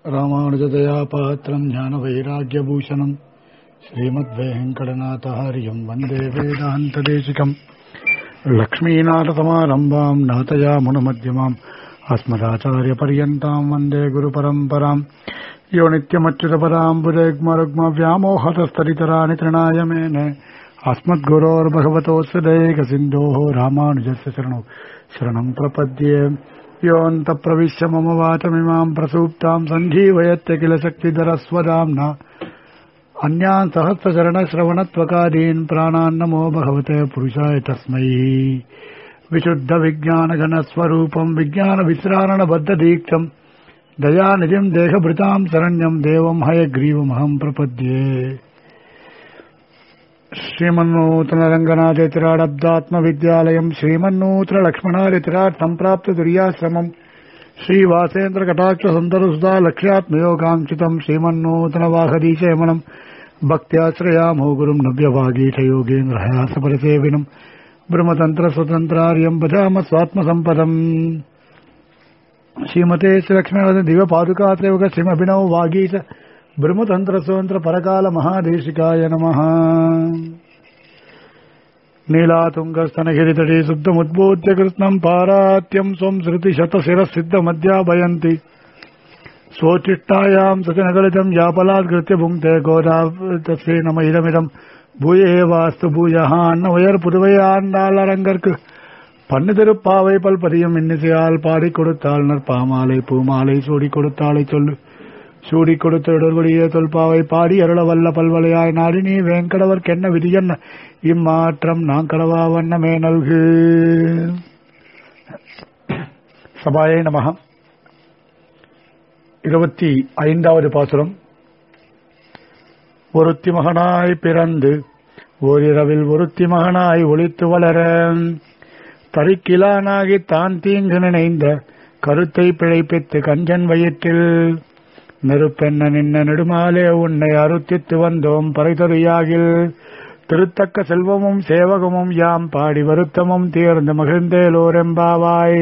ராமானுஜதயா பாத்திரம் ஞான வைராக்கியபூஷணம் ஸ்ரீமத்வேங்கடநாதாரியம் வந்தே வேதாந்ததேசிகம் லக்ஷ்மீநாதசமாரம்பாம் நாதயாமுனமத்தியமாம் अस्मदाचार्यपर्यन्ताम् वन्दे गुरुपरम्पराम् यो नित्यमच्युतपदाम् बुजग्मरुग्मव्यामोहतस्तरितराणि तृणाय मेने अस्मद्गुरोर्भगवतोऽस्य दैकसिन्धोः रामानुजस्य शरणौ शरणम् प्रपद्ये योऽन्तप्रविश्य मम वाचमिमाम् प्रसूप्ताम् सञ्जीवयत्य किल शक्तिधरस्वदाम्ना अन्यान् सहस्रचरणश्रवणत्वकादीन् प्राणान्नमो भगवते पुरुषाय तस्मै विशुद्धविज्ञानघनस्वरूपम् विज्ञानविश्रारणबद्धदीक्षम् दयानिधिम् देहभृताम् शरण्यम् देवम् हयग्रीवमहम् प्रपद्ये श्रीमन्नूतनरङ्गनाथेतिराडब्दात्मविद्यालयम् श्रीमन्नूतनलक्ष्मणादितिराट् सम्प्राप्ततुर्याश्रमम् श्रीवासेन्द्रकटाक्षसुन्दरसुधा लक्ष्यात्मयोगाङ्क्षितम् श्रीमन्नूतनवाहदीशयमनम् भक्त्याश्रयामो गुरुम् नव्यवागीशयोगेन्द्रहयासपरसेविनम् ब्रह्मतन्त्रस्वतन्त्रार्यम् भजाम स्वात्मसम्पदम् श्रीमते श्रीलक्ष्मीवद दिवपादुकात्रैवक श्रीमभिनव वागीश ब्रह्मतन्त्रस्वतन्त्र परकाल महादेशिकाय नमः नीलातुङ्गस्तनगिरितटे शुद्धमुद्बोध्य कृत्स्नम् पारात्यम् स्वम् श्रुतिशतशिरःसिद्धमध्याभयन्ति स्वोच्चिष्टायाम् सचनगलितम् यापलात्कृत्य भुङ्क्ते गोदा तस्यै नम इदमिदम् பூயே வாஸ்து பூயஹான் உயர் புதுவையாண்டாளரங்கற்கு பண்ணு திருப்பாவை பல்பதியும் இன்னிசையால் பாடி கொடுத்தாள் நற்பாமாலை பூமாலை சூடி கொடுத்தாளை சொல்லு சூடி கொடுத்த இடர்கொடிய தொல்பாவை பாடி அருள வல்ல பல்வலையாய் நாடினி வேங்கடவர் கென்ன விதியன்ன இம்மாற்றம் நான் கடவா வண்ணமே நல்கு சபாயை நமக இருபத்தி ஐந்தாவது பாசுரம் ஒருத்தி மகனாய் பிறந்து ஓரிரவில் ஒருத்தி மகனாய் ஒளித்து வளர தரிக்கிலானாகி தான் தீங்கு நினைந்த கருத்தை பிழைப்பித்து கஞ்சன் வயிற்றில் நெருப்பென்ன நின்ன நெடுமாலே உன்னை அறுத்தித்து வந்தோம் பறைதொறியாகில் திருத்தக்க செல்வமும் சேவகமும் யாம் பாடி வருத்தமும் தீர்ந்து மகிழ்ந்தேலோரெம்பாவாய்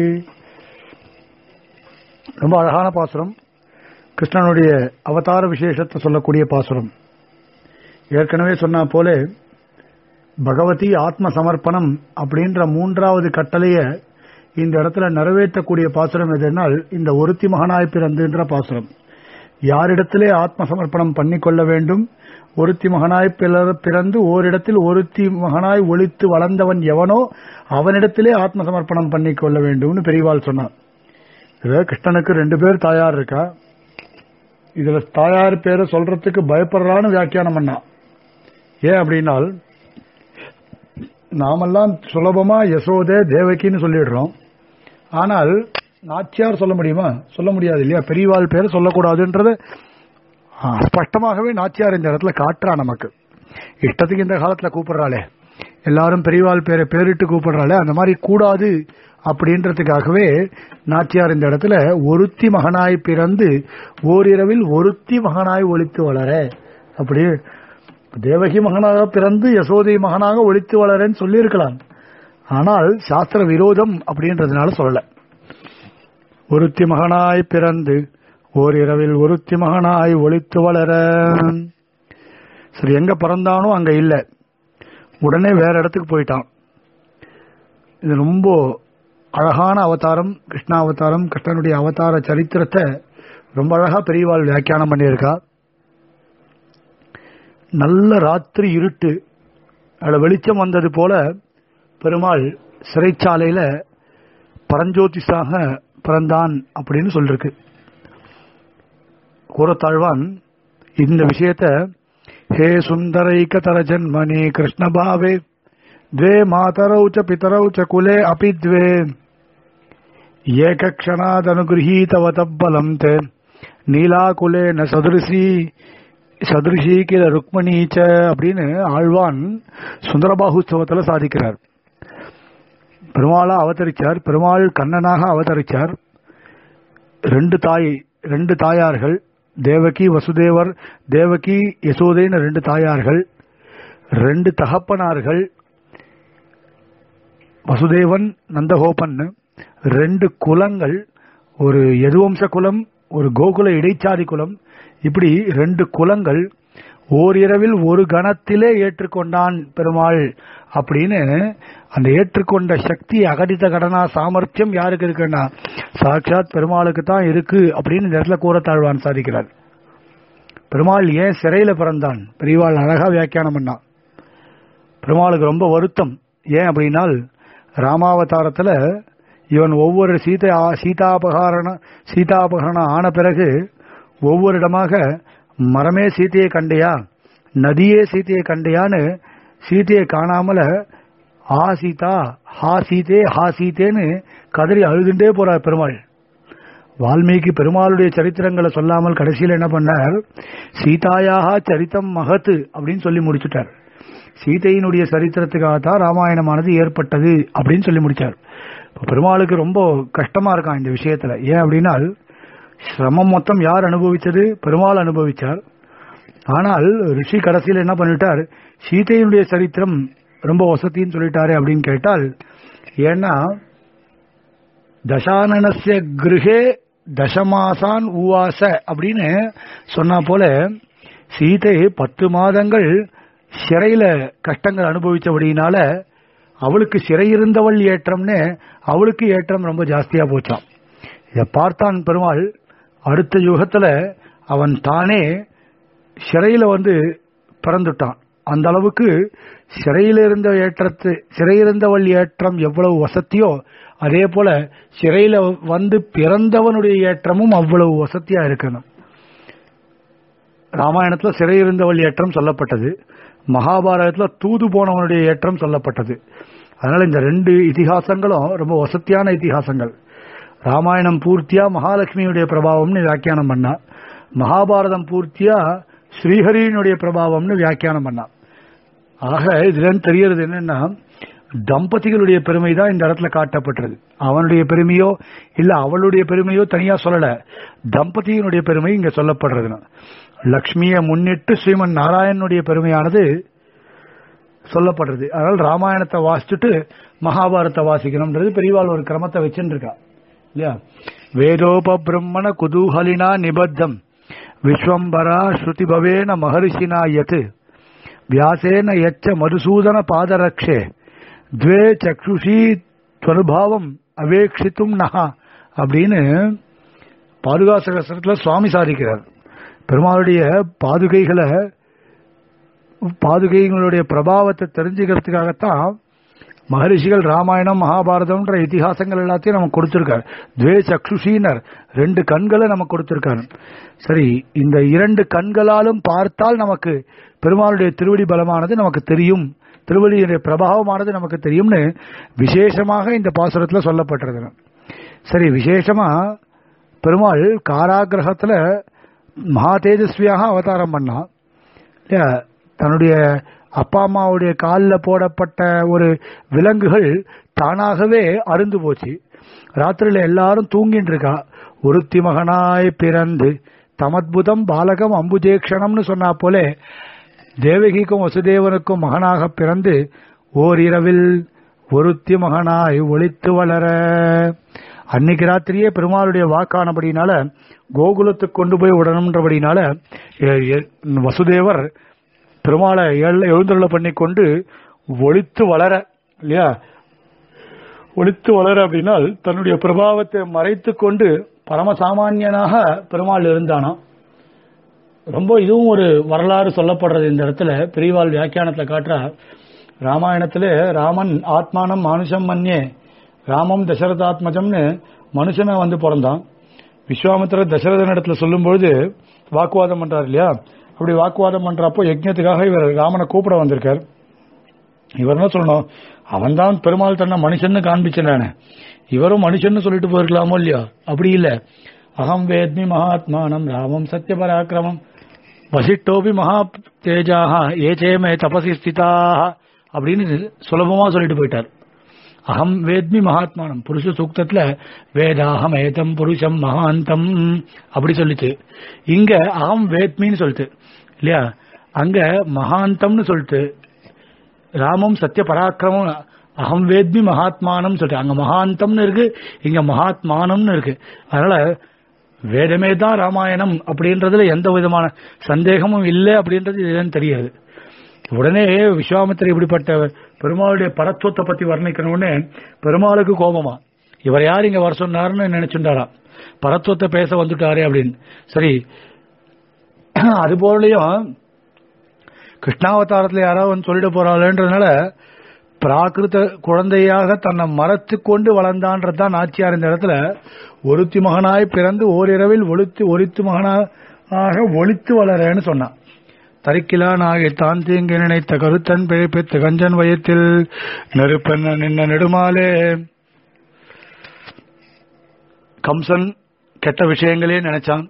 ரொம்ப அழகான பாசுரம் கிருஷ்ணனுடைய அவதார விசேஷத்தை சொல்லக்கூடிய பாசுரம் ஏற்கனவே சொன்னா போல பகவதி ஆத்ம சமர்ப்பணம் அப்படின்ற மூன்றாவது கட்டளைய இந்த இடத்துல நிறைவேற்றக்கூடிய பாசுரம் எதுனால் இந்த ஒருத்தி மகனாய் பிறந்துன்ற பாசுரம் யாரிடத்திலே ஆத்ம சமர்ப்பணம் பண்ணிக்கொள்ள வேண்டும் ஒருத்தி மகனாய் பிறந்து ஓரிடத்தில் ஒருத்தி மகனாய் ஒழித்து வளர்ந்தவன் எவனோ அவனிடத்திலே ஆத்ம சமர்ப்பணம் பண்ணிக்கொள்ள வேண்டும்னு பெரியவாள் சொன்னார் இதுல கிருஷ்ணனுக்கு ரெண்டு பேர் தாயார் இருக்கா இதுல தாயார் பேரை சொல்றதுக்கு பயப்படுறான்னு வியாக்கியானம் பண்ணா ஏன் அப்படின்னால் நாமெல்லாம் சுலபமா யசோதே தேவகின்னு சொல்லிடுறோம் ஆனால் நாச்சியார் சொல்ல முடியுமா சொல்ல முடியாது இல்லையா பெரியவாள் பேரை சொல்லக்கூடாதுன்றது ஸ்பஷ்டமாகவே நாச்சியார் இந்த இடத்துல காட்டுறா நமக்கு இஷ்டத்துக்கு இந்த காலத்துல கூப்பிடுறாளே எல்லாரும் பெரியவாள் பேரை பேரிட்டு கூப்பிடுறாளே அந்த மாதிரி கூடாது அப்படின்றதுக்காகவே நாச்சியார் இந்த இடத்துல ஒருத்தி மகனாய் பிறந்து ஓரிரவில் ஒருத்தி மகனாய் ஒழித்து வளர அப்படி தேவகி மகனாக பிறந்து யசோதை மகனாக ஒழித்து வளரன்னு சொல்லியிருக்கலாம் ஆனால் சாஸ்திர விரோதம் அப்படின்றதுனால சொல்லல ஒருத்தி மகனாய் பிறந்து ஓரிரவில் ஒருத்தி மகனாய் ஒழித்து வளர சரி எங்க பிறந்தானோ அங்க இல்ல உடனே வேற இடத்துக்கு போயிட்டான் இது ரொம்ப அழகான அவதாரம் கிருஷ்ண அவதாரம் கிருஷ்ணனுடைய அவதார சரித்திரத்தை ரொம்ப அழகா பெரியவாள் வியாக்கியானம் பண்ணியிருக்கா நல்ல ராத்திரி இருட்டு அதில் வெளிச்சம் வந்தது போல பெருமாள் சிறைச்சாலையில பரஞ்சோதிஷாக பிறந்தான் அப்படின்னு சொல்லிருக்கு கூறத்தாழ்வான் இந்த விஷயத்த ஹே சுந்தரைக்க தர ஜன்மனி கிருஷ்ணபாவே द्वे मातरौ च पितरौ च कुले अपि द्वे एकक्षणादनुगृहीतवतब्बलम् ते நீலாகுலேன சதுரிசி சதுரிஷி கில ருக்மணீச்ச அப்படின்னு ஆழ்வான் சுந்தரபாகுஸ்தவத்துல சாதிக்கிறார் பெருமாளா அவதரிச்சார் பெருமாள் கண்ணனாக அவதரிச்சார் ரெண்டு தாய் ரெண்டு தாயார்கள் தேவகி வசுதேவர் தேவகி யசோதைன்னு ரெண்டு தாயார்கள் ரெண்டு தகப்பனார்கள் வசுதேவன் நந்தகோபன் ரெண்டு குலங்கள் ஒரு யதுவம்ச குலம் ஒரு கோகுல இடைச்சாதி குலம் இப்படி ரெண்டு குலங்கள் ஓரிரவில் ஒரு கணத்திலே ஏற்றுக்கொண்டான் பெருமாள் அப்படின்னு அந்த ஏற்றுக்கொண்ட சக்தி அகடித கடனா சாமர்த்தியம் யாருக்கு இருக்குன்னா சாட்சாத் பெருமாளுக்கு தான் இருக்கு அப்படின்னு இந்த இடத்துல கூறத்தாழ்வான் சாதிக்கிறார் பெருமாள் ஏன் சிறையில பிறந்தான் பெரியவாள் அழகா வியாக்கியானம் பண்ணான் பெருமாளுக்கு ரொம்ப வருத்தம் ஏன் அப்படின்னால் ராமாவதாரத்துல இவன் ஒவ்வொரு சீதா சீதாபகாரண சீதாபகரணம் ஆன பிறகு ஒவ்வொரு இடமாக மரமே சீதையை கண்டையா நதியே சீதையை கண்டையான்னு சீதையை காணாமல ஆ சீதா ஹா சீதே ஹா சீதேன்னு கதறி அழுதுண்டே போறார் பெருமாள் வால்மீகி பெருமாளுடைய சரித்திரங்களை சொல்லாமல் கடைசியில் என்ன பண்ணார் சீதாயாக சரித்தம் மகத்து அப்படின்னு சொல்லி முடிச்சுட்டார் சீதையினுடைய சரித்திரத்துக்காக தான் ராமாயணமானது ஏற்பட்டது அப்படின்னு சொல்லி முடிச்சார் இப்ப பெருமாளுக்கு ரொம்ப கஷ்டமா இருக்கான் இந்த விஷயத்துல ஏன் அப்படின்னா சிரமம் மொத்தம் யார் அனுபவிச்சது பெருமாள் அனுபவிச்சார் ஆனால் ரிஷி கடைசியில் என்ன பண்ணிட்டார் சீதையினுடைய சரித்திரம் ரொம்ப வசதின்னு சொல்லிட்டாரு அப்படின்னு கேட்டால் ஏன்னா தசானனசிய கிருஹே தசமாசான் உவாச அப்படின்னு சொன்னா போல சீதை பத்து மாதங்கள் சிறையில கஷ்டங்கள் அனுபவிச்சபடினால அவளுக்கு சிறையிருந்தவள் ஏற்றம்னு அவளுக்கு ஏற்றம் ரொம்ப ஜாஸ்தியா போச்சான் இதை பார்த்தான் பெருமாள் அடுத்த யுகத்துல அவன் தானே சிறையில வந்து பிறந்துட்டான் அந்த அளவுக்கு சிறையில் இருந்த ஏற்றத்து சிறையிருந்தவள் ஏற்றம் எவ்வளவு வசதியோ அதே போல சிறையில வந்து பிறந்தவனுடைய ஏற்றமும் அவ்வளவு வசதியா இருக்கணும் ராமாயணத்துல சிறையிருந்தவள் ஏற்றம் சொல்லப்பட்டது மகாபாரதத்துல தூது போனவனுடைய ஏற்றம் சொல்லப்பட்டது அதனால இந்த ரெண்டு இதிகாசங்களும் ரொம்ப வசத்தியான இதிகாசங்கள் ராமாயணம் பூர்த்தியா மகாலட்சுமியுடைய பிரபாவம்னு வியாக்கியானம் பண்ணா மகாபாரதம் பூர்த்தியா ஸ்ரீஹரியினுடைய பிரபாவம்னு வியாக்கியானம் பண்ணா ஆக இதுல இருந்து தெரியறது என்னன்னா தம்பதிகளுடைய பெருமை தான் இந்த இடத்துல காட்டப்பட்டது அவனுடைய பெருமையோ இல்ல அவளுடைய பெருமையோ தனியா சொல்லல தம்பதியினுடைய பெருமை இங்க சொல்லப்படுறது லக்ஷ்மியை முன்னிட்டு ஸ்ரீமன் நாராயணனுடைய பெருமையானது சொல்லப்படுறது அதனால ராமாயணத்தை வாசிச்சுட்டு மகாபாரத்தை வாசிக்கணும்ன்றது பெரியவாள் ஒரு கிரமத்தை வச்சுட்டு இருக்கா இல்லையா வேதோபிரம்மண குதூகலினா நிபத்தம் விஸ்வம்பரா ஸ்ருதி பவேன மகர்ஷினா யத் வியாசேன எச்ச மதுசூதன பாதரக்ஷே துவே சக்ஷுஷி துவனுபாவம் அவேக்ஷித்தும் நகா அப்படின்னு பாதுகாசகசரத்தில் சுவாமி சாதிக்கிறார் பெருமாளுடைய பாதுகைகளை பாதுகைகளுடைய பிரபாவத்தை தெரிஞ்சுக்கிறதுக்காகத்தான் மகரிஷிகள் ராமாயணம் மகாபாரதம்ன்ற இதிகாசங்கள் எல்லாத்தையும் நமக்கு கொடுத்திருக்காரு துவே சக்ஷுஷீனர் ரெண்டு கண்களை நமக்கு கொடுத்திருக்காரு சரி இந்த இரண்டு கண்களாலும் பார்த்தால் நமக்கு பெருமாளுடைய திருவடி பலமானது நமக்கு தெரியும் திருவடியுடைய பிரபாவமானது நமக்கு தெரியும்னு விசேஷமாக இந்த பாசுரத்துல சொல்லப்பட்டிருக்கிறது சரி விசேஷமா பெருமாள் காராகிரகத்துல மகா தேஜஸ்வியாக அவதாரம் பண்ணான் இல்லையா தன்னுடைய அப்பா அம்மாவுடைய காலில் போடப்பட்ட ஒரு விலங்குகள் தானாகவே அருந்து போச்சு ராத்திரியில எல்லாரும் தூங்கிட்டு இருக்கா ஒருத்தி மகனாய் பிறந்து தமத்புதம் பாலகம் அம்புஜேக்ஷணம்னு சொன்னா போல தேவகிக்கும் வசுதேவனுக்கும் மகனாக பிறந்து ஓரிரவில் ஒருத்தி மகனாய் ஒளித்து வளர அன்னைக்கு ராத்திரியே பெருமாளுடைய வாக்கானபடினால கோகுலத்துக்கு கொண்டு போய் விடணுன்றபடினால வசுதேவர் பெருமாளை எழுந்தருள பண்ணி கொண்டு ஒளித்து வளர இல்லையா ஒளித்து வளர அப்படின்னால் தன்னுடைய பிரபாவத்தை மறைத்து கொண்டு பரமசாமானியனாக பெருமாள் இருந்தானா ரொம்ப இதுவும் ஒரு வரலாறு சொல்லப்படுறது இந்த இடத்துல பெரியவாள் வியாக்கியானத்தில் காட்டுறா ராமாயணத்துல ராமன் ஆத்மானம் மானுஷம் மன்யே ராமம் தசரதாத்மஜம்னு மனுஷனை வந்து பிறந்தான் விஸ்வாமித்திர தசரதன் இடத்துல சொல்லும்பொழுது வாக்குவாதம் பண்றாரு இல்லையா அப்படி வாக்குவாதம் பண்றப்போ யஜ்யத்துக்காக இவர் ராமனை கூப்பிட வந்திருக்கார் இவர் என்ன சொல்லணும் அவன் தான் பெருமாள் தன்னை மனுஷன்னு காண்பிச்சானே இவரும் மனுஷன்னு சொல்லிட்டு போயிருக்கலாமோ இல்லையா அப்படி இல்ல அகம் வேத்மி மகாத்மானம் ராமம் சத்ய பராக்கிரமம் வசிட்டோபி மகா தேஜாக ஏச்சேமே தபசி ஸ்திதாக அப்படின்னு சுலபமா சொல்லிட்டு போயிட்டார் அகம் வேத்மி மகாத்மானம் புருஷ சூக்தத்துல வேதாகம் ஏதம் புருஷம் மகாந்தம் அப்படி சொல்லிச்சு இங்க அகம் வேத்மின்னு சொல்லிட்டு இல்லையா அங்க மகாந்தம்னு சொல்லிட்டு ராமம் சத்திய பராக்கிரமம் அகம் வேத்மி மகாத்மானம் சொல்லிட்டு அங்க மகாந்தம்னு இருக்கு இங்க மகாத்மானம்னு இருக்கு அதனால வேதமே தான் ராமாயணம் அப்படின்றதுல எந்த விதமான சந்தேகமும் இல்லை அப்படின்றது இதுன்னு தெரியாது உடனே விஸ்வாமித்திர இப்படிப்பட்ட பெருமாளுடைய பரத்துவத்தை பத்தி வர்ணிக்கணும்னு பெருமாளுக்கு கோபமா இவர் யார் இங்க வர சொன்னாருன்னு நினைச்சுட்டாராம் பரத்துவத்தை பேச வந்துட்டாரே அப்படின்னு சரி அது போலயும் கிருஷ்ணாவதாரத்துல யாராவது வந்து சொல்லிட போறாளேன்றதுனால பிராகிருத குழந்தையாக தன்னை மறைத்து கொண்டு வளர்ந்தான்றதுதான் நாச்சியார் இந்த இடத்துல ஒருத்தி மகனாய் பிறந்து ஓரிரவில் ஒளித்து ஒரித்து மகனாக ஒளித்து வளரேன்னு சொன்னான் தரிக்கிலானாகி தான் தீங்கு நினைத்த கருத்தன் பிழைப்பித்து கஞ்சன் வயத்தில் நெருப்பென்ன நின்ன நெடுமாலே கம்சன் கெட்ட விஷயங்களே நினைச்சான்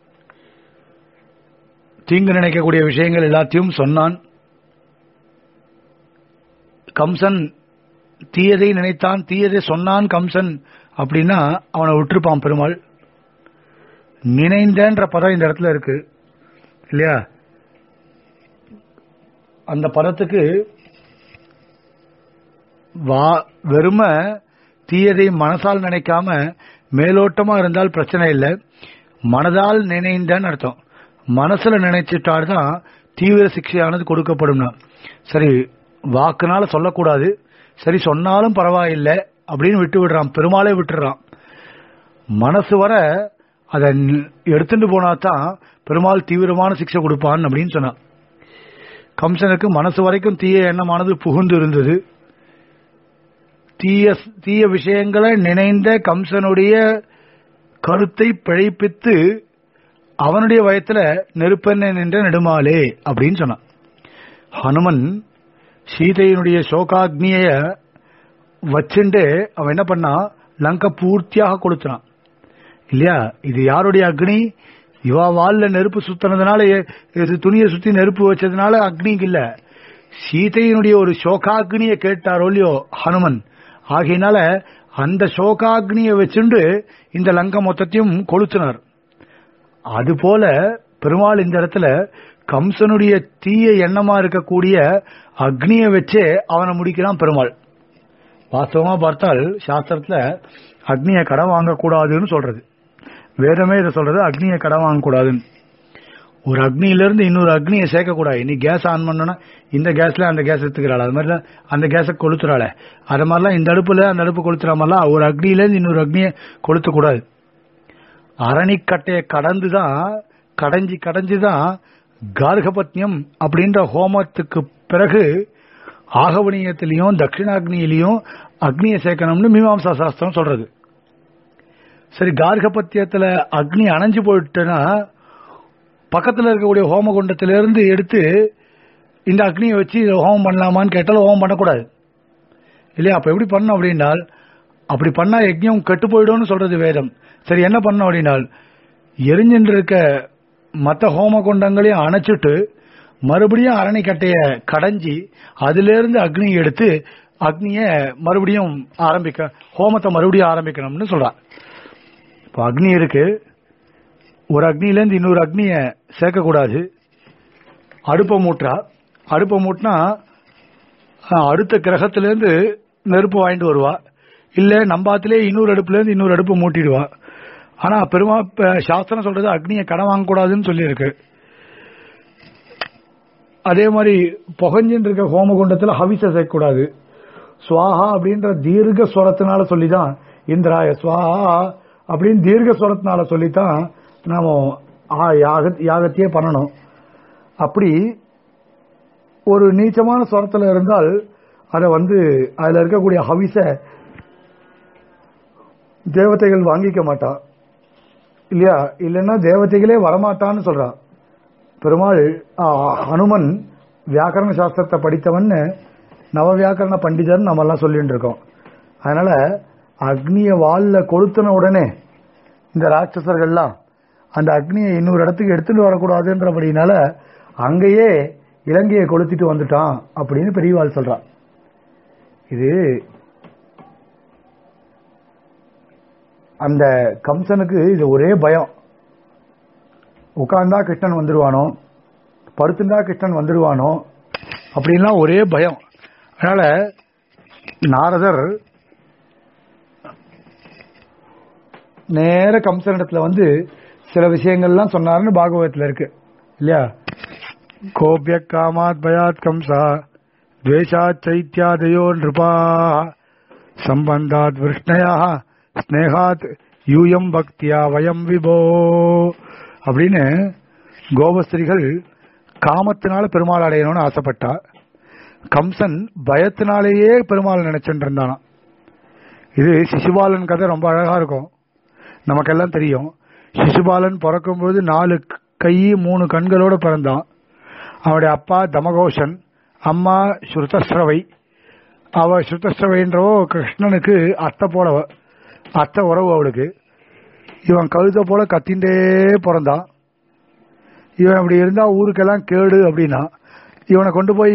தீங்கு நினைக்கக்கூடிய விஷயங்கள் எல்லாத்தையும் சொன்னான் கம்சன் தீயதை நினைத்தான் தீயதை சொன்னான் கம்சன் அப்படின்னா அவனை விட்டுருப்பான் பெருமாள் நினைந்தன்ற பதம் இந்த இடத்துல இருக்கு இல்லையா அந்த பதத்துக்கு வா வெறும தீயதை மனசால் நினைக்காம மேலோட்டமா இருந்தால் பிரச்சனை இல்லை மனதால் நினைந்தன்னு அர்த்தம் மனசுல நினைச்சிட்டால்தான் தீவிர சிக்ஷையானது கொடுக்கப்படும் சரி வாக்குனால சொல்லக்கூடாது சரி சொன்னாலும் பரவாயில்லை அப்படின்னு விட்டு விடுறான் பெருமாளே விட்டுடுறான் மனசு வர அதை எடுத்துட்டு போனா தான் பெருமாள் தீவிரமான சிக்ஷை கொடுப்பான் அப்படின்னு சொன்னான் கம்சனுக்கு மனசு வரைக்கும் தீய எண்ணமானது புகுந்து இருந்தது தீய தீய விஷயங்களை நினைந்த கம்சனுடைய கருத்தை பிழைப்பித்து அவனுடைய வயத்துல நெருப்பெண்ண நின்ற நெடுமாலே அப்படின்னு சொன்னான் ஹனுமன் சீதையினுடைய சோகாக்னிய வச்சுண்டு அவன் என்ன பண்ணா லங்க பூர்த்தியாக கொடுத்தான் இல்லையா இது யாருடைய அக்னி இவா வால்ல நெருப்பு சுத்தினதுனால இது துணியை சுத்தி நெருப்பு வச்சதுனால அக்னிக்கு இல்ல சீதையினுடைய ஒரு சோகாக்னிய கேட்டாரோ இல்லையோ ஹனுமன் ஆகையினால அந்த சோகாக்னியை வச்சுண்டு இந்த லங்க மொத்தத்தையும் கொளுத்தினார் அதுபோல பெருமாள் இந்த இடத்துல கம்சனுடைய தீய எண்ணமா இருக்கக்கூடிய அக்னியை வச்சே அவனை முடிக்கிறான் பெருமாள் வாஸ்தவமா பார்த்தால் சாஸ்திரத்துல அக்னியை கடன் வாங்கக்கூடாதுன்னு சொல்றது வேதமே இதை சொல்றது அக்னியை கடன் வாங்கக்கூடாதுன்னு ஒரு அக்னியிலிருந்து இன்னொரு அக்னியை சேர்க்கக்கூடாது நீ கேஸ் ஆன் பண்ணனா இந்த கேஸ்ல அந்த கேஸ் எடுத்துக்கிறாள் அது மாதிரிலாம் அந்த கேஸை கொளுத்துறாள அது மாதிரிலாம் இந்த அடுப்புல அந்த அடுப்பு கொளுத்துற மாதிரிலாம் ஒரு அக்னியிலேருந்து இன்னொரு அக்னியை கொளுத்தக்கூடாது அரணிக்கட்டையை கடந்து தான் கடைஞ்சி கடைஞ்சி தான் கார்கபத்யம் அப்படின்ற ஹோமத்துக்கு பிறகு ஆகவனியத்திலையும் தட்சிணாக்னியிலையும் அக்னியை சேர்க்கணும்னு மீமாம்சா சாஸ்திரம் சொல்றது சரி கார்கபத்தியத்துல அக்னி அணைஞ்சு போயிட்டுனா பக்கத்தில் இருக்கக்கூடிய ஹோமகுண்டத்திலிருந்து எடுத்து இந்த அக்னியை வச்சு ஹோமம் பண்ணலாமான்னு கேட்டாலும் ஹோமம் பண்ணக்கூடாது இல்லையா அப்ப எப்படி பண்ணோம் அப்படின்னால் அப்படி பண்ணா யஜ்யம் கெட்டு போயிடும்னு சொல்றது வேதம் சரி என்ன பண்ணோம் அப்படின்னால் எரிஞ்சின்று இருக்க மற்ற ஹோம குண்டங்களையும் அணைச்சிட்டு மறுபடியும் அரணிக்கட்டைய கடைஞ்சி அதிலிருந்து அக்னி எடுத்து அக்னிய மறுபடியும் ஆரம்பிக்க ஹோமத்தை மறுபடியும் ஆரம்பிக்கணும்னு சொல்றான் இப்போ அக்னி இருக்கு ஒரு அக்னியிலேருந்து இன்னொரு அக்னிய சேர்க்கக்கூடாது அடுப்பை மூட்டுறா அடுப்பை மூட்டினா அடுத்த கிரகத்திலேருந்து நெருப்பு வாங்கிட்டு வருவா இல்லை நம்பாத்திலே இன்னொரு அடுப்புலேருந்து இன்னொரு அடுப்பு மூட்டிடுவா ஆனா பெருமா சாஸ்திரம் சொல்றது அக்னியை கடன் வாங்கக்கூடாதுன்னு சொல்லியிருக்கு அதே மாதிரி புகஞ்சின்னு இருக்க ஹோமகுண்டத்தில் ஹவிச சேர்க்கக்கூடாது சுவாஹா அப்படின்ற தீர்க்க ஸ்வரத்தினால சொல்லிதான் இந்திராய சுவாஹா அப்படின்னு தீர்க்க ஸ்வரத்தினால சொல்லித்தான் நாம யாக யாகத்தையே பண்ணணும் அப்படி ஒரு நீச்சமான ஸ்வரத்தில் இருந்தால் அதை வந்து அதில் இருக்கக்கூடிய ஹவிச தேவதைகள் வாங்கிக்க மாட்டா இல்லையா இல்லைன்னா தேவதைகளே வரமாட்டான்னு சொல்றான் பெருமாள் ஹனுமன் வியாக்கரண சாஸ்திரத்தை படித்தவன் நவ வியாக்கரண பண்டிதர் நம்ம எல்லாம் சொல்லிட்டு இருக்கோம் அதனால அக்னிய வால்ல கொளுத்தின உடனே இந்த ராட்சசர்கள்லாம் அந்த அக்னியை இன்னொரு இடத்துக்கு எடுத்துட்டு வரக்கூடாதுன்றபடினால அங்கேயே இலங்கையை கொளுத்திட்டு வந்துட்டான் அப்படின்னு பெரியவாள் சொல்றான் இது அந்த கம்சனுக்கு இது ஒரே பயம் உட்கார்ந்தா கிருஷ்ணன் வந்துடுவானோ படுத்துண்டா கிருஷ்ணன் வந்துடுவானோ அப்படின்லாம் ஒரே பயம் அதனால நாரதர் நேர கம்சனிடத்துல வந்து சில விஷயங்கள்லாம் சொன்னாருன்னு பாகவதத்தில் இருக்கு இல்லையா கோபிய காமாத் பயாத் கம்சா துவேஷாத் சைத்யாதயோ நிருபா சம்பந்தாத் விஷ்ணயா ஸ்னேகாத் யூயம் பக்தியா வயம் விபோ அப்படின்னு கோபஸ்திரிகள் காமத்தினால பெருமாள் அடையணும்னு ஆசைப்பட்டா கம்சன் பயத்தினாலேயே பெருமாள் நினைச்சுட்டு இருந்தானாம் இது சிசுபாலன் கதை ரொம்ப அழகா இருக்கும் நமக்கெல்லாம் தெரியும் சிசுபாலன் பிறக்கும்போது நாலு கை மூணு கண்களோட பிறந்தான் அவனுடைய அப்பா தமகோஷன் அம்மா ஸ்ருதஸ்ரவை அவ ஸ்ருதஸ்ரவைன்றவோ கிருஷ்ணனுக்கு அத்தை போலவ அத்தை உறவு அவளுக்கு இவன் கழுத்தை போல கத்திண்டே பிறந்தான் இவன் இப்படி இருந்தா ஊருக்கெல்லாம் கேடு அப்படின்னா இவனை கொண்டு போய்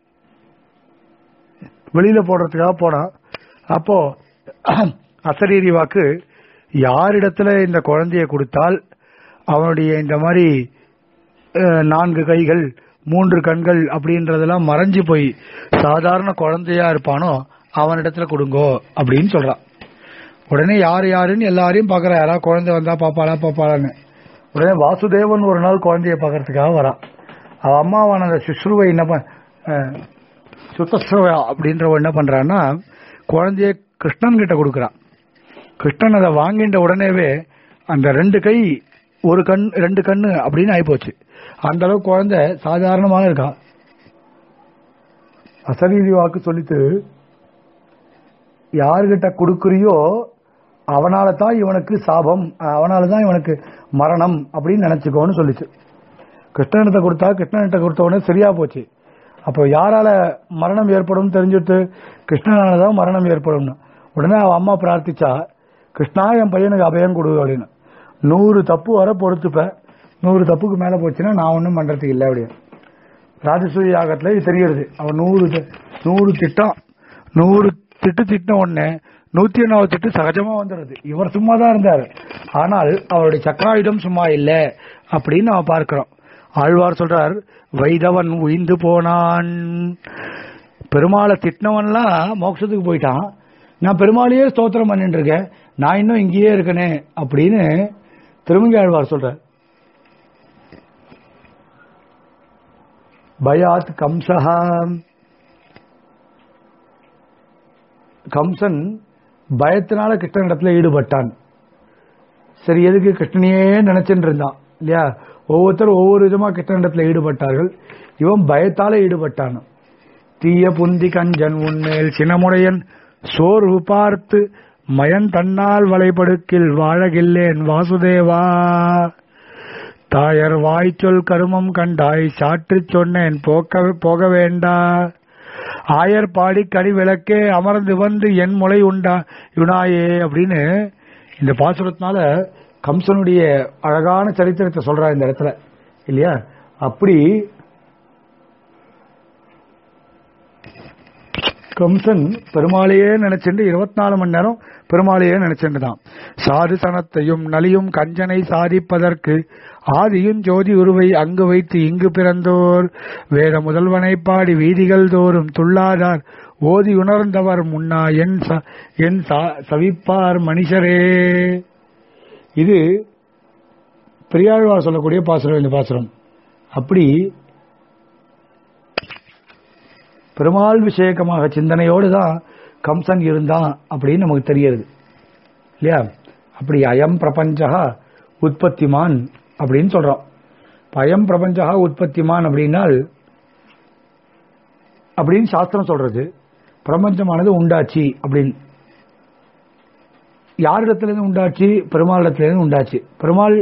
வெளியில போடுறதுக்காக போனான் அப்போ அசரீரி வாக்கு யாரிடத்துல இந்த குழந்தைய கொடுத்தால் அவனுடைய இந்த மாதிரி அஹ், நான்கு கைகள் மூன்று கண்கள் அப்படின்றதெல்லாம் மறைஞ்சு போய் சாதாரண குழந்தையா இருப்பானோ அவனிடத்துல கொடுங்கோ அப்படின்னு சொல்றான் உடனே யார் யாருன்னு எல்லாரையும் பாக்குறா யாரா குழந்தை வந்தா பாப்பாளா பாப்பாளான்னு உடனே வாசுதேவன் ஒரு நாள் குழந்தைய பாக்குறதுக்காக வரான் அவ அம்மாவான அந்த சுஷ்ருவை என்ன பண் அஹ், சுத்தஸ்ரவ அப்படின்றவ என்ன பண்றான்னா குழந்தைய கிருஷ்ணன் கிட்ட கொடுக்கறான் கிருஷ்ணன் அதை வாங்கின்ற உடனேவே அந்த ரெண்டு கை ஒரு கண் ரெண்டு கண்ணு அப்படின்னு ஆயிப்போச்சு அந்த அளவுக்கு குழந்தை சாதாரணமாக இருக்கா அசரீதி வாக்கு சொல்லிட்டு யாருகிட்ட கொடுக்குறியோ அவனால தான் இவனுக்கு சாபம் அவனால தான் இவனுக்கு மரணம் அப்படின்னு நினைச்சுக்கோன்னு சொல்லிச்சு கிருஷ்ணனிட்ட கொடுத்தா கிருஷ்ணனிட்ட கொடுத்த உடனே சரியா போச்சு அப்போ யாரால மரணம் ஏற்படும் தெரிஞ்சுட்டு கிருஷ்ணனால தான் மரணம் ஏற்படும்னு உடனே அவ அம்மா பிரார்த்திச்சா கிருஷ்ணா என் பையனுக்கு அபயம் கொடு அப்படின்னு நூறு தப்பு வர பொறுத்துப்ப நூறு தப்புக்கு மேல போச்சுன்னா நான் ஒன்றும் பண்றதுக்கு இல்லை அப்படின்னு ராஜசூய யாகத்துல இது தெரியுது அவன் நூறு தி- நூறு திட்டம் நூறு திட்டு திட்டின உடனே நூத்தி ஒன்னாவது திட்டு சகஜமா வந்துடுது இவர் சும்மா தான் இருந்தார் ஆனால் அவருடைய சக்கராயுதம் சும்மா இல்ல அப்படின்னு நம்ம பார்க்கிறோம் ஆழ்வார் சொல்றார் வைதவன் உயிந்து போனான் பெருமாளை திட்டினவன்லாம் மோட்சத்துக்கு போயிட்டான் நான் பெருமாளையே ஸ்தோத்திரம் பண்ணிட்டு இருக்கேன் நான் இன்னும் இங்கேயே இருக்கனே அப்படின்னு திருமங்கி ஆழ்வார் சொல்றார் பயாத் கம்சஹா கம்சன் பயத்தினால கிருஷ்ணனிடத்துல ஈடுபட்டான் சரி எதுக்கு கிருஷ்ணனையே நினைச்சுட்டு இருந்தான் இல்லையா ஒவ்வொருத்தரும் ஒவ்வொரு விதமா கிருஷ்ணனிடத்துல ஈடுபட்டார்கள் இவன் பயத்தால ஈடுபட்டான் தீய புந்தி கஞ்சன் உன்மேல் சினமுடையன் சோர்வு பார்த்து மயன் தன்னால் வளைபடுக்கில் வாழகில்லேன் வாசுதேவா தாயர் வாய்ச்சொல் கருமம் கண்டாய் சாற்றிச் சொன்னேன் போக்க போக வேண்டா ஆயர் பாடி கடி விளக்கே அமர்ந்து வந்து என் முளை உண்டா யுனாயே அப்படின்னு இந்த பாசுரத்தினால கம்சனுடைய அழகான சரித்திரத்தை சொல்றா இந்த இடத்துல இல்லையா அப்படி கம்சன் பெருமாளையே நினைச்சுட்டு இருபத்தி நாலு மணி நேரம் பெருமாளையே நினைச்சுட்டு தான் சாது சனத்தையும் நலியும் கஞ்சனை சாதிப்பதற்கு ஆதியும் ஜோதி உருவை அங்கு வைத்து இங்கு பிறந்தோர் வேத முதல்வனை பாடி வீதிகள் தோறும் துள்ளாதார் ஓதி உணர்ந்தவர் முன்னா என் ச- என் சா- சவிப்பார் மனுஷரே இது பெரியாழ்வார் சொல்லக்கூடிய பாசுரம் இந்த பாசுரம் அப்படி பெருமாள் விஷயக்கமாக சிந்தனையோடு தான் கம்சன் இருந்தான் அப்படின்னு நமக்கு தெரியுது இல்லையா அப்படி அயம் பிரபஞ்சா உற்பத்திமான் அப்படின்னு சொல்றோம் இப்ப அயம் பிரபஞ்சா உற்பத்திமான் அப்படின்னால் அப்படின்னு சாஸ்திரம் சொல்றது பிரபஞ்சமானது உண்டாச்சு அப்படின்னு யாரிடத்திலிருந்து உண்டாச்சு பெருமாளிடத்திலிருந்து உண்டாச்சு பெருமாள்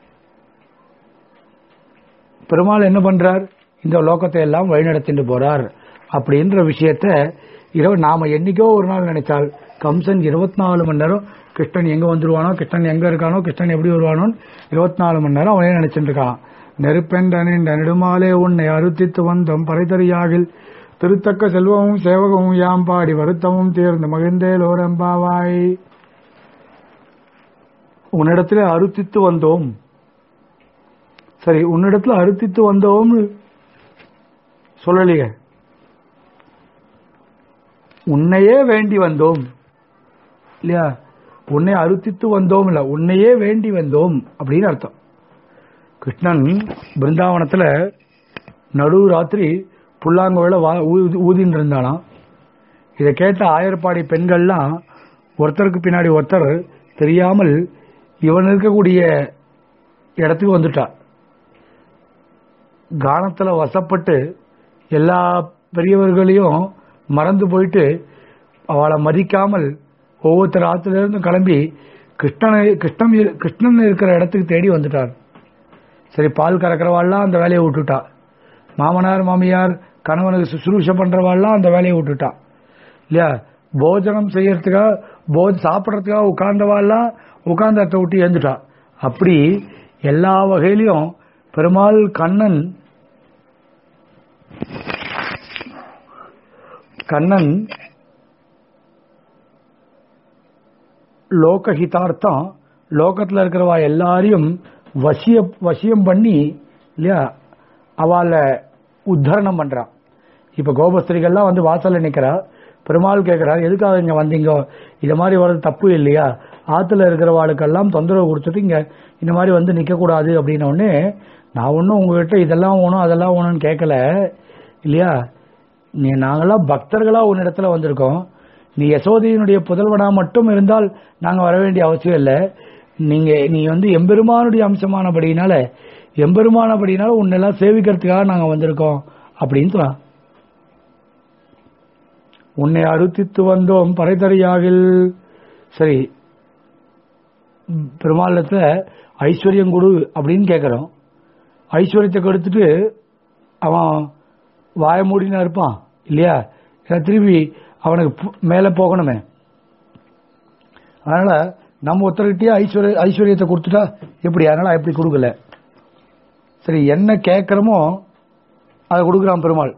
பெருமாள் என்ன பண்றார் இந்த லோகத்தை எல்லாம் வழிநடத்திட்டு போறார் அப்படின்ற விஷயத்த இரவு நாம என்னைக்கோ ஒரு நாள் நினைச்சால் கம்சன் இருபத்தி நாலு மணி நேரம் கிருஷ்ணன் எங்க வந்துருவானோ கிருஷ்ணன் எங்க இருக்கானோ கிருஷ்ணன் எப்படி வருவானோ இருபத்தி நாலு மணி நேரம் அவனே நினைச்சிட்டு இருக்கான் நெருப்பென்ற நெடுமாலே உன்னை அறுத்தித்து வந்தோம் பறைதறியாகில் திருத்தக்க செல்வமும் சேவகமும் யாம் பாடி வருத்தமும் தீர்ந்து மகிழ்ந்தேலோரம்பாவாய் உன்னிடத்துல அறுத்தித்து வந்தோம் சரி உன்னிடத்துல அறுத்தித்து வந்தோம்னு சொல்லலையே உன்னையே வேண்டி வந்தோம் இல்லையா உன்னை அறுத்தித்து வந்தோம் இல்ல உன்னையே வேண்டி வந்தோம் அப்படின்னு அர்த்தம் கிருஷ்ணன் பிருந்தாவனத்துல நடு ராத்திரி புல்லாங்குழல வா ஊதி- ஊதின்னு இருந்தானாம் இதை கேட்ட ஆயர்பாடி பெண்கள்லாம் ஒருத்தருக்கு பின்னாடி ஒருத்தர் தெரியாமல் இவன் இருக்கக்கூடிய இடத்துக்கு வந்துட்டா கானத்துல வசப்பட்டு எல்லா பெரியவர்களையும் மறந்து போயிட்டு அவளை மதிக்காமல் ஒவ்வொருத்தர் ஆத்துல இருந்து கிளம்பி கிருஷ்ணனை கிருஷ்ணன் இரு- கிருஷ்ணன் இருக்கிற இடத்துக்கு தேடி வந்துட்டார் சரி பால் கறக்கிறவாள்லாம் அந்த வேலையை விட்டுட்டா மாமனார் மாமியார் கணவனுக்கு சுசுரூஷ பண்றவாள்லாம் அந்த வேலையை விட்டுட்டா இல்லையா போஜனம் செய்யறதுக்காக போஜ சாப்பிட்றதுக்காக உட்கார்ந்தவாள்லாம் உட்கார்ந்த இடத்த விட்டு எழுந்துட்டா அப்படி எல்லா வகையிலையும் பெருமாள் கண்ணன் கண்ணன் லோகஹிதார்த்தம் லோகத்துல இருக்கிறவா எல்லாரையும் வசிய வசியம் பண்ணி இல்லையா அவளை உத்தரணம் பண்றான் இப்ப கோபஸ்திரிகள்லாம் வந்து வாசல்ல நிக்கிறா பெருமாள் கேட்கிறார் எதுக்காக இங்க வந்தீங்க இது மாதிரி வர்றது தப்பு இல்லையா ஆத்துல இருக்கிறவாளுக்கெல்லாம் தொந்தரவு கொடுத்துட்டு இங்க இந்த மாதிரி வந்து நிக்க கூடாது அப்படின்ன உடனே நான் ஒன்றும் உங்ககிட்ட இதெல்லாம் வேணும் அதெல்லாம் வேணும்னு கேட்கல இல்லையா நீ நாங்கெல்லாம் பக்தர்களா உன்னிடத்துல வந்திருக்கோம் நீ யசோதையினுடைய புதல்வனா மட்டும் இருந்தால் நாங்க வர வேண்டிய அவசியம் இல்லை நீங்க நீ வந்து எம்பெருமானுடைய அம்சமானபடினால எம்பெருமானபடினால உன்னெல்லாம் சேவிக்கிறதுக்காக நாங்க வந்திருக்கோம் அப்படின்னு சொன்னான் உன்னை அறுத்தித்து வந்தோம் பறைதறியாகில் சரி பெருமாளத்துல ஐஸ்வர்யம் கொடு அப்படின்னு கேட்கிறோம் ஐஸ்வர்யத்தை கொடுத்துட்டு அவன் வாய மூடினா இருப்பான் இல்லையா ஏன்னா திரும்பி அவனுக்கு பு- மேல போகணுமே அதனால நம்ம ஒருத்தர்கிட்டயே ஐஸ்வர்ய ஐஸ்வர்யத்தை கொடுத்துட்டா எப்படி அதனால எப்படி கொடுக்கல சரி என்ன கேட்கிறோமோ அதை கொடுக்குறான் பெருமாள்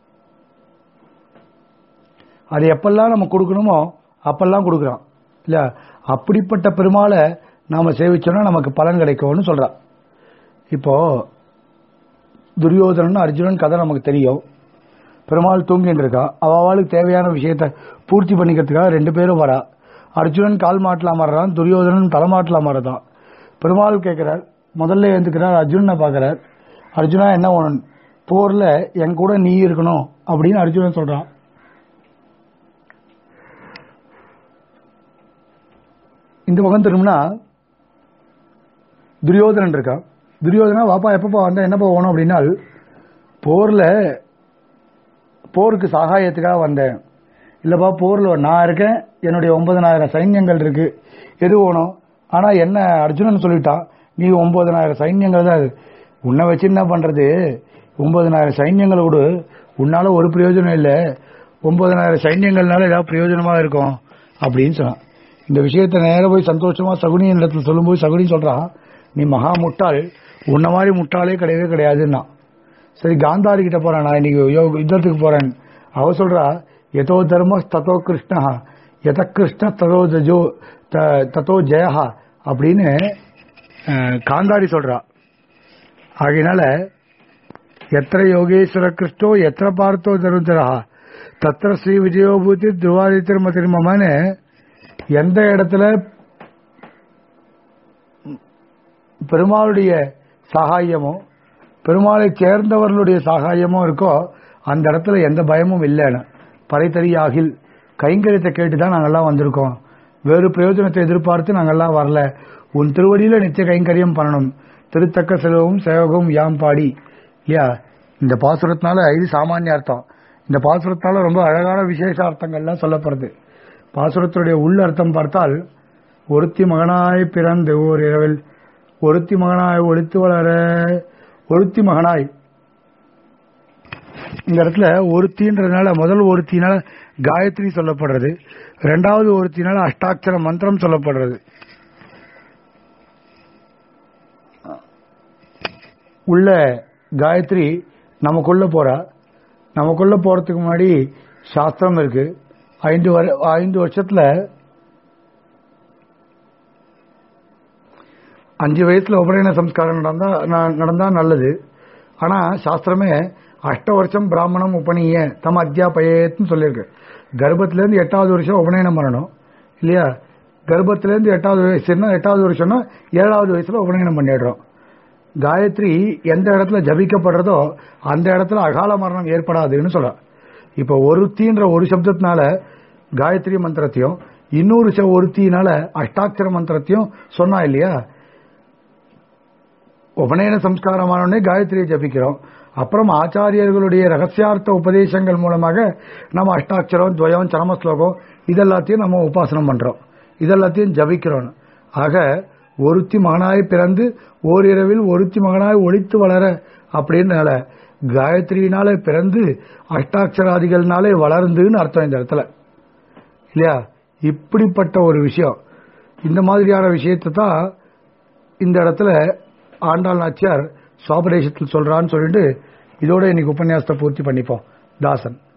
அது எப்பெல்லாம் நம்ம கொடுக்கணுமோ அப்பெல்லாம் கொடுக்குறான் இல்ல அப்படிப்பட்ட பெருமாளை நாம சேவிச்சோம்னா நமக்கு பலன் கிடைக்கும்னு சொல்றான் இப்போ துரியோதனன் அர்ஜுனன் கதை நமக்கு தெரியும் பெருமாள் தூங்கிட்டு இருக்கா அவ அவளுக்கு தேவையான விஷயத்தை பூர்த்தி பண்ணிக்கிறதுக்காக ரெண்டு பேரும் வரா அர்ஜுனன் கால் மாட்டில் அமர்றான் துரியோதனன் தலைமாட்டில் அமர்றான் பெருமாள் கேட்கிறார் முதல்ல எழுந்துக்கிறார் அர்ஜுனனை பார்க்கறார் அர்ஜுனா என்ன வேணும் போர்ல என் கூட நீ இருக்கணும் அப்படின்னு அர்ஜுனன் சொல்றான் இந்த பக்கம் திரும்பினா துரியோதனன் இருக்கான் துரியோதனா வாப்பா எப்பப்பா வந்தா என்னப்பா வேணும் அப்படின்னா போர்ல போருக்கு சகாயத்துக்காக வந்தேன் இல்லப்பா போர்ல நான் இருக்கேன் என்னுடைய ஒன்பதனாயிரம் சைன்யங்கள் இருக்கு எது வேணும் ஆனா என்ன அர்ஜுனன் சொல்லிட்டான் நீ ஒன்பதனாயிரம் சைன்யங்கள் தான் இருக்கு. உன்னை வச்சு என்ன பண்றது ஒன்பதனாயிரம் சைன்யங்களை விடு உன்னால ஒரு பிரயோஜனம் இல்லை ஒன்பதனாயிரம் சைன்யங்கள்னால ஏதாவது பிரயோஜனமா இருக்கும் அப்படின்னு சொன்னான் இந்த விஷயத்தை நேரா போய் சந்தோஷமா சகுனியின் இடத்துல சொல்லும்போது சகுனி சொல்றான் நீ மகா முட்டாள் உன்ன மாதிரி முட்டாளே கிடையவே கிடையாதுன்னா சரி காந்தாரி கிட்ட போறேன் நான் இன்னைக்கு யோ- யுத்தத்துக்கு போறேன் அவ சொல்றா எதோ தர்ம தத்தோ கிருஷ்ணா எத கிருஷ்ண ததோ ஜோ த- தத்தோ ஜெயஹா அப்படின்னு அஹ், காந்தாரி சொல்றா ஆகையினால எத்திர யோகேஸ்வர கிருஷ்ணோ எத்திர பார்த்தோ தருந்தரா தத்திர ஸ்ரீ விஜயோபூதி துருவாதித்திர மதிர்மமன்னு எந்த இடத்துல பெருமாளுடைய சகாயமோ பெருமாளை சேர்ந்தவர்களுடைய சகாயமோ இருக்கோ அந்த இடத்துல எந்த பயமும் இல்லைன்னு பறைத்தறியாகில் கைங்கரியத்தை கேட்டு தான் நாங்கெல்லாம் வந்திருக்கோம் வேறு பிரயோஜனத்தை எதிர்பார்த்து நாங்கெல்லாம் வரல உன் திருவடியில நித்திய கைங்கரியம் பண்ணணும் திருத்தக்க செலவும் சேவகம் யாம் பாடி இல்லையா இந்த பாசுரத்தினால இது சாமானிய அர்த்தம் இந்த பாசுரத்தால ரொம்ப அழகான விசேஷ அர்த்தங்கள்லாம் சொல்லப்படுது பாசுரத்துடைய உள்ள அர்த்தம் பார்த்தால் ஒருத்தி மகனாய் பிறந்து ஓர் இரவில் ஒருத்தி மகனாய் ஒழித்து வளர ஒருத்தி மகனாய் இந்த இடத்துல ஒருத்தின்றதுனால முதல் ஒருத்தினால காயத்ரி சொல்லப்படுறது ரெண்டாவது ஒருத்தினால அஷ்டாட்சர மந்திரம் சொல்லப்படுறது உள்ள காயத்ரி நமக்குள்ள போறா நமக்குள்ள போறதுக்கு முன்னாடி சாஸ்திரம் இருக்கு ஐந்து வரு- ஐந்து வருஷத்துல அஞ்சு வயசுல உபநயன சம்ஸ்காரம் நடந்தா ந- நடந்தா நல்லது ஆனா சாஸ்திரமே அஷ்ட வருஷம் பிராமணம் உபநீய தம் அத்தியாபயத்துன்னு சொல்லியிருக்கு கர்ப்பத்துல இருந்து எட்டாவது வருஷம் உபநயனம் பண்ணணும் இல்லையா கர்ப்பத்திலேருந்து எட்டாவது வயசுன்னா எட்டாவது வருஷம்னா ஏழாவது வயசுல உபநயனம் பண்ணிடுறோம் காயத்ரி எந்த இடத்துல ஜபிக்கப்படுறதோ அந்த இடத்துல அகால மரணம் ஏற்படாதுன்னு சொல்ற இப்ப ஒருத்தின்ற ஒரு சப்தத்தினால காயத்ரி மந்திரத்தையும் இன்னொரு ச- ஒருத்தினால அஷ்டாட்சர மந்திரத்தையும் சொன்னா இல்லையா உபநயன சம்ஸ்காரமானோடனே காயத்ரியை ஜபிக்கிறோம் அப்புறம் ஆச்சாரியர்களுடைய ரகசியார்த்த உபதேசங்கள் மூலமாக நம்ம அஷ்டாட்சரம் துவயம் சரம ஸ்லோகம் இதெல்லாத்தையும் நம்ம உபாசனம் பண்றோம் இதெல்லாத்தையும் ஜபிக்கிறோம் ஆக ஒருத்தி மகனாய் பிறந்து ஓரிரவில் ஒருத்தி மகனாய் ஒழித்து வளர அப்படின்னால காயத்ரியினால பிறந்து அஷ்டாட்சராதிகள்னாலே வளர்ந்துன்னு அர்த்தம் இந்த இடத்துல இல்லையா இப்படிப்பட்ட ஒரு விஷயம் இந்த மாதிரியான விஷயத்தை தான் இந்த இடத்துல ஆண்டாள் நாச்சியார் சுவாபதேசத்தில் சொல்றான்னு சொல்லிட்டு இதோட இன்னைக்கு உபன்யாசத்தை பூர்த்தி பண்ணிப்போம் தாசன்